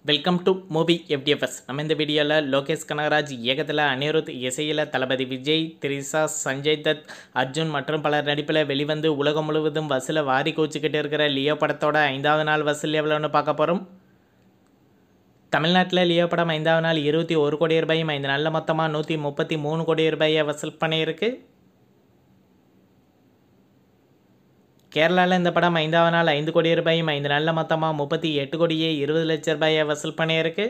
welcome to movie FDFS நம்ம இந்த வீடியோவில் லோகேஷ் கனகராஜ் இயக்கத்தில் அனிருத் இசையில் தளபதி விஜய் திரிசா சஞ்சய் தத் அர்ஜுன் மற்றும் பலர் நடிப்பில் வெளிவந்து உலகம் முழுவதும் வசூலை வாரி கூச்சிக்கிட்டு இருக்கிற லியோ படத்தோட ஐந்தாவது நாள் வசூல் எவ்வளோன்னு பார்க்க போகிறோம் தமிழ்நாட்டில் லியோ படம் ஐந்தாவது நாள் இருபத்தி ஒரு கோடி ரூபாயும் ஐந்து நாளில் மொத்தமாக நூற்றி முப்பத்தி மூணு கோடி ரூபாயை வசூல் பண்ணியிருக்கு கேரளாவில் இந்த படம் ஐந்தாவது நாள் ஐந்து கோடி ரூபாயும் ஐந்து நாளில் மொத்தமாக முப்பத்தி எட்டு கோடியே இருபது லட்ச ரூபாயை வசூல் பண்ணியிருக்கு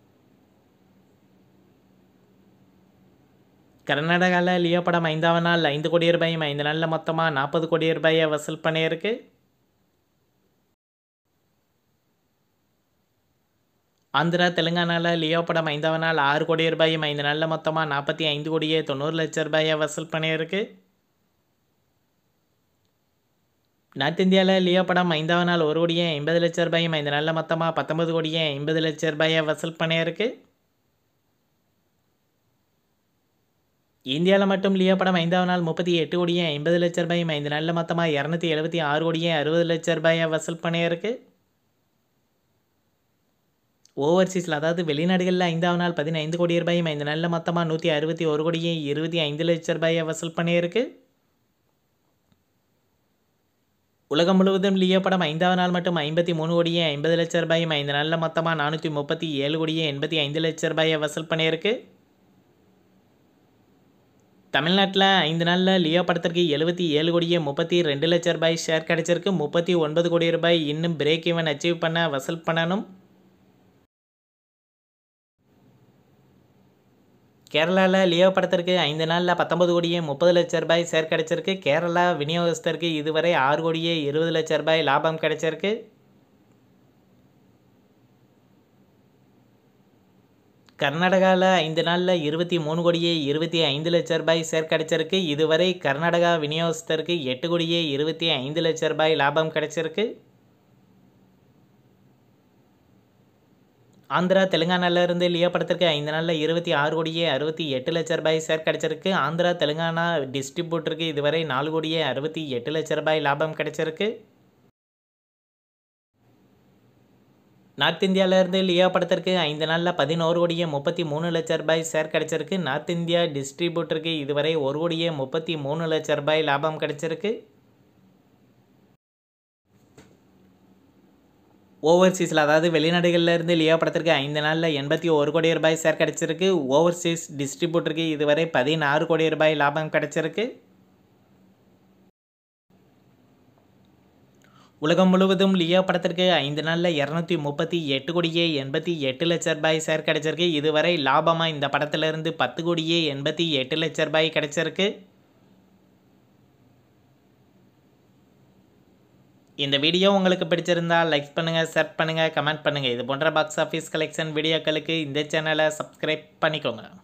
கர்நாடகாவில் லியோ படம் ஐந்தாவது நாள் ஐந்து கோடி ரூபாயும் ஐந்து நாளில் மொத்தமாக நாற்பது கோடி ரூபாயை வசூல் பண்ணியிருக்கு ஆந்திரா தெலுங்கானாவில் லியோ படம் ஐந்தாவது நாள் ஆறு கோடி ரூபாயும் ஐந்து நாளில் மொத்தமாக நாற்பத்தி ஐந்து கோடியே தொண்ணூறு லட்ச ரூபாயை வசூல் பண்ணியிருக்கு நார்த் இந்தியாவில் லியோ படம் ஐந்தாவது நாள் ஒரு கோடியே ஐம்பது லட்ச ரூபாயும் ஐந்து நாளில் மொத்தமாக பத்தொன்பது கோடியே ஐம்பது லட்ச ரூபாயை வசூல் பண்ணியிருக்கு இந்தியாவில் மட்டும் லியோ படம் ஐந்தாவது நாள் முப்பத்தி எட்டு கோடியே ஐம்பது லட்ச ரூபாயும் ஐந்து நாளில் மொத்தமாக இரநூத்தி எழுபத்தி ஆறு கோடியே அறுபது லட்ச ரூபாயை வசூல் பண்ணியிருக்கு ஓவர்சீஸில் அதாவது வெளிநாடுகளில் ஐந்தாவது நாள் பதினைந்து கோடி ரூபாயும் ஐந்து நாளில் மொத்தமாக நூற்றி அறுபத்தி ஒரு கோடியே இருபத்தி ஐந்து லட்ச ரூபாயை வசூல் பண்ணியிருக்கு உலகம் முழுவதும் லியோ படம் ஐந்தாவது நாள் மட்டும் ஐம்பத்தி மூணு கோடியே ஐம்பது லட்ச ரூபாயும் ஐந்து நாளில் மொத்தமாக நானூற்றி முப்பத்தி ஏழு கோடியே எண்பத்தி ஐந்து லட்ச ரூபாயை வசூல் பண்ணியிருக்கு தமிழ்நாட்டில் ஐந்து நாளில் லியோ படத்திற்கு எழுபத்தி ஏழு கோடியே முப்பத்தி ரெண்டு லட்ச ரூபாய் ஷேர் கிடச்சிருக்கு முப்பத்தி ஒன்பது கோடி ரூபாய் இன்னும் பிரேக் ஈவன் அச்சீவ் பண்ண வசூல் பண்ணணும் கேரளாவில் லியோ படத்திற்கு ஐந்து நாளில் பத்தொம்பது கோடியே முப்பது லட்ச ரூபாய் ஷேர் கிடச்சிருக்கு கேரளா விநியோகஸ்தருக்கு இதுவரை ஆறு கோடியே இருபது லட்ச ரூபாய் லாபம் கிடைச்சிருக்கு கர்நாடகாவில் ஐந்து நாளில் இருபத்தி மூணு கோடியே இருபத்தி ஐந்து லட்ச ரூபாய் ஷேர் கிடச்சிருக்கு இதுவரை கர்நாடகா விநியோகஸ்தருக்கு எட்டு கோடியே இருபத்தி ஐந்து லட்ச ரூபாய் லாபம் கிடைச்சிருக்கு ஆந்திரா தெலுங்கானாவிலேருந்து லியோ படத்திற்கு ஐந்து நாளில் இருபத்தி ஆறு கோடியே அறுபத்தி எட்டு லட்ச ரூபாய் ஷேர் கிடச்சிருக்கு ஆந்திரா தெலுங்கானா டிஸ்ட்ரிபியூட்டருக்கு இதுவரை நாலு கோடியே அறுபத்தி எட்டு லட்ச ரூபாய் லாபம் கிடைச்சிருக்கு நார்த் இந்தியாவிலேருந்து லியோ படத்திற்கு ஐந்து நாளில் பதினோரு கோடியே முப்பத்தி மூணு லட்ச ரூபாய் ஷேர் கிடச்சிருக்கு நார்த் இந்தியா டிஸ்ட்ரிபியூட்டருக்கு இதுவரை ஒரு கோடியே முப்பத்தி மூணு லட்ச ரூபாய் லாபம் கிடைச்சிருக்கு ஓவர்சீஸில் அதாவது வெளிநாடுகளில் இருந்து லியோ படத்திற்கு ஐந்து நாளில் எண்பத்தி ஒரு கோடி ரூபாய் ஷேர் கிடச்சிருக்கு ஓவர்சீஸ் டிஸ்ட்ரிபியூட்டருக்கு இதுவரை பதினாறு கோடி ரூபாய் லாபம் கிடச்சிருக்கு உலகம் முழுவதும் லியோ படத்திற்கு ஐந்து நாளில் இரநூத்தி முப்பத்தி எட்டு கோடியே எண்பத்தி எட்டு லட்ச ரூபாய் ஷேர் கிடச்சிருக்கு இதுவரை லாபமாக இந்த படத்திலிருந்து பத்து கோடியே எண்பத்தி எட்டு லட்ச ரூபாய் கிடச்சிருக்கு இந்த வீடியோ உங்களுக்கு பிடிச்சிருந்தால் லைக் பண்ணுங்கள் ஷேர் பண்ணுங்கள் கமெண்ட் பண்ணுங்கள் இது போன்ற பாக்ஸ் ஆஃபீஸ் கலெக்ஷன் வீடியோக்களுக்கு இந்த சேனலை சப்ஸ்கிரைப் பண்ணிக்கோங்க